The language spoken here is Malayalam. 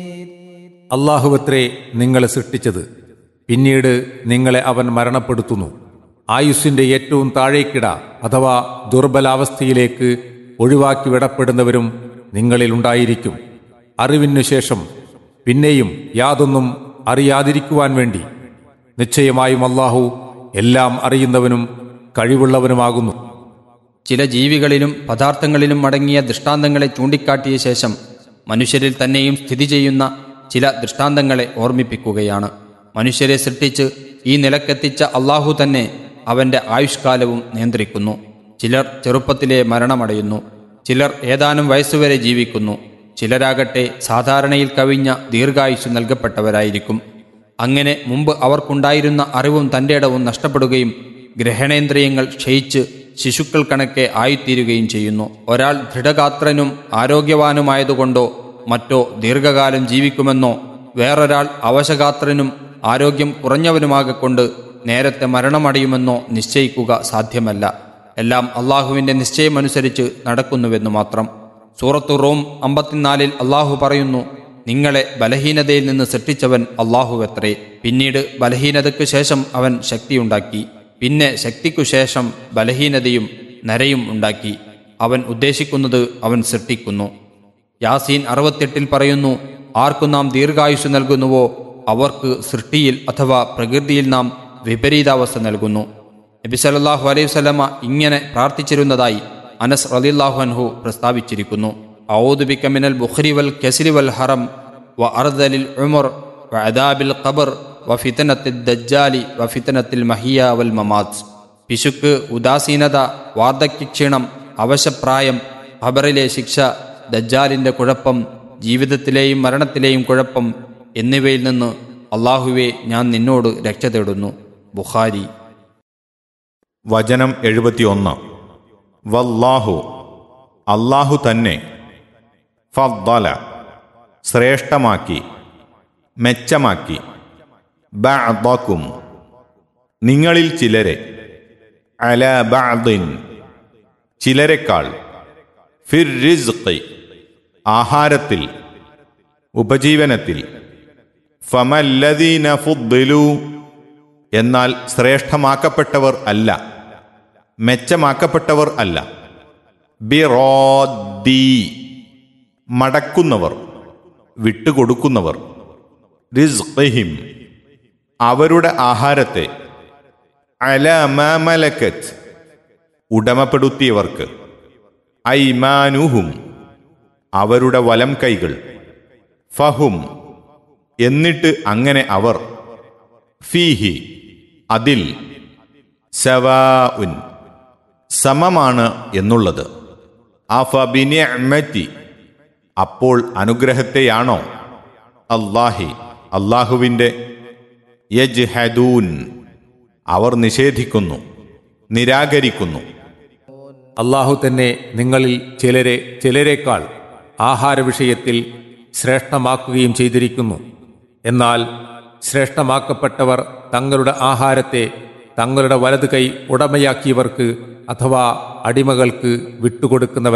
അള്ളാഹുവത്രേ നിങ്ങളെ സൃഷ്ടിച്ചത് പിന്നീട് നിങ്ങളെ അവൻ മരണപ്പെടുത്തുന്നു ആയുസ്സിന്റെ ഏറ്റവും താഴേക്കിട അഥവാ ദുർബലാവസ്ഥയിലേക്ക് ഒഴിവാക്കി വിടപ്പെടുന്നവരും നിങ്ങളിലുണ്ടായിരിക്കും അറിവിനു ശേഷം പിന്നെയും യാതൊന്നും അറിയാതിരിക്കുവാൻ വേണ്ടി നിശ്ചയമായും അള്ളാഹു എല്ലാം അറിയുന്നവനും കഴിവുള്ളവനുമാകുന്നു ചില ജീവികളിലും പദാർത്ഥങ്ങളിലും അടങ്ങിയ ദൃഷ്ടാന്തങ്ങളെ ചൂണ്ടിക്കാട്ടിയ ശേഷം മനുഷ്യരിൽ തന്നെയും സ്ഥിതി ചെയ്യുന്ന ചില ദൃഷ്ടാന്തങ്ങളെ ഓർമ്മിപ്പിക്കുകയാണ് മനുഷ്യരെ സൃഷ്ടിച്ച് ഈ നിലക്കെത്തിച്ച അള്ളാഹു തന്നെ അവന്റെ ആയുഷ്കാലവും നിയന്ത്രിക്കുന്നു ചിലർ ചെറുപ്പത്തിലെ മരണമടയുന്നു ചിലർ ഏതാനും വയസ്സുവരെ ജീവിക്കുന്നു ചിലരാകട്ടെ സാധാരണയിൽ കവിഞ്ഞ ദീർഘായുസ് നൽകപ്പെട്ടവരായിരിക്കും അങ്ങനെ മുമ്പ് അവർക്കുണ്ടായിരുന്ന അറിവും തൻ്റെ ഇടവും നഷ്ടപ്പെടുകയും ഗ്രഹണേന്ദ്രിയങ്ങൾ ക്ഷയിച്ച് ശിശുക്കൾ കണക്കെ ആയിത്തീരുകയും ചെയ്യുന്നു ഒരാൾ ദൃഢഗാത്രനും ആരോഗ്യവാനുമായതുകൊണ്ടോ മറ്റോ ദീർഘകാലം ജീവിക്കുമെന്നോ വേറൊരാൾ അവശഗാത്രനും ആരോഗ്യം കുറഞ്ഞവനുമാകൊണ്ട് നേരത്തെ മരണമടയുമെന്നോ നിശ്ചയിക്കുക സാധ്യമല്ല എല്ലാം അള്ളാഹുവിൻ്റെ നിശ്ചയമനുസരിച്ച് നടക്കുന്നുവെന്നു മാത്രം സൂറത്തു റോം അമ്പത്തിനാലിൽ അള്ളാഹു പറയുന്നു നിങ്ങളെ ബലഹീനതയിൽ നിന്ന് സൃഷ്ടിച്ചവൻ അള്ളാഹുവത്രേ പിന്നീട് ബലഹീനതയ്ക്കു ശേഷം അവൻ ശക്തിയുണ്ടാക്കി പിന്നെ ശക്തിക്കു ശേഷം ബലഹീനതയും നരയും ഉണ്ടാക്കി അവൻ ഉദ്ദേശിക്കുന്നത് അവൻ സൃഷ്ടിക്കുന്നു യാസീൻ അറുപത്തെട്ടിൽ പറയുന്നു ആർക്കു നാം ദീർഘായുസ് നൽകുന്നുവോ അവർക്ക് സൃഷ്ടിയിൽ അഥവാ പ്രകൃതിയിൽ നാം വിപരീതാവസ്ഥ നൽകുന്നു നബി സല്ലല്ലാഹു അലൈഹി വസല്ലമ ഇങ്ങനെ പ്രാർത്ഥിച്ചിരുന്നതായി അനസ് റളിയല്ലാഹു അൻഹു പ്രസ്താവിച്ചിരിക്കുന്നു ഔദു ബിക മിനൽ ബുഖരി വൽ കസ്രി വൽ ഹറം വ അർദലിൽ ഉമർ വ അദാബിൽ ഖബർ വ ഫിതനത്തിൽ ദജ്ജാലി വ ഫിതനത്തിൽ മഹിയ വൽ മമാത്ത് പിശുക്ക് ഉദാസീനത വാർദ്ധക്യക്ഷീണം അവശപ്രായം ഖബറിലെ ശിക്ഷ ദജ്ജാലിന്റെ കുഴപ്പം ജീവിതത്തിലെയും മരണത്തിലെയും കുഴപ്പം എന്നിവയിൽ നിന്ന് അള്ളാഹുവെ ഞാൻ നിന്നോട് രക്ഷ തേടുന്നു ബുഖാരി വചനം എഴുപത്തിയൊന്ന് വല്ലാഹു അല്ലാഹു തന്നെ ഫദ്ദല ശ്രേഷ്ഠമാക്കി മെച്ചമാക്കി ബഅദക്കും നിങ്ങളിൽ ചിലരെ അല ബഅദിൻ ചിലരെക്കാൾ ഫിർ റിസ്ഖി ആഹാരത്തിൽ ഉപജീവനത്തിൽ ഫമല്ലദീന ഫുദ്ദിലു എന്നാൽ ശ്രേഷ്ഠമാക്കപ്പെട്ടവർ അല്ല മെച്ചമാക്കപ്പെട്ടവർ അല്ല ബിറോദ്ദി മടക്കുന്നവർ വിട്ടുകൊടുക്കുന്നവർ റിസ്ഖിഹിം അവരുടെ ആഹാരത്തെ അലമലക്കത്ത് ഉടമപ്പെടുത്തിയവർക്ക് ഐമാനുഹും അവരുടെ വലം കൈകൾ ഫഹും എന്നിട്ട് അങ്ങനെ അവർ ഫീഹി അതിൽ സവാഉൻ സമമാണ് എന്നുള്ളത് അഫബിനിഅ്മതി അപ്പോൾ അനുഗ്രഹത്തെയാണോ അല്ലാഹി അള്ളാഹുവിൻ്റെ യജ്ഹദൂൻ അവർ നിഷേധിക്കുന്നു നിരാകരിക്കുന്നു അള്ളാഹു തന്നെ നിങ്ങളിൽ ചിലരെ ചിലരേക്കാൾ ആഹാര വിഷയത്തിൽ ശ്രേഷ്ഠമാക്കുകയും ചെയ്തിരിക്കുന്നു എന്നാൽ ശ്രേഷ്ഠമാക്കപ്പെട്ടവർ തങ്ങളുടെ ആഹാരത്തെ തങ്ങളുടെ വലത് കൈ ഉടമയാക്കിയവർക്ക് അഥവാ അടിമകൾക്ക് വിട്ടുകൊടുക്കുന്നവർ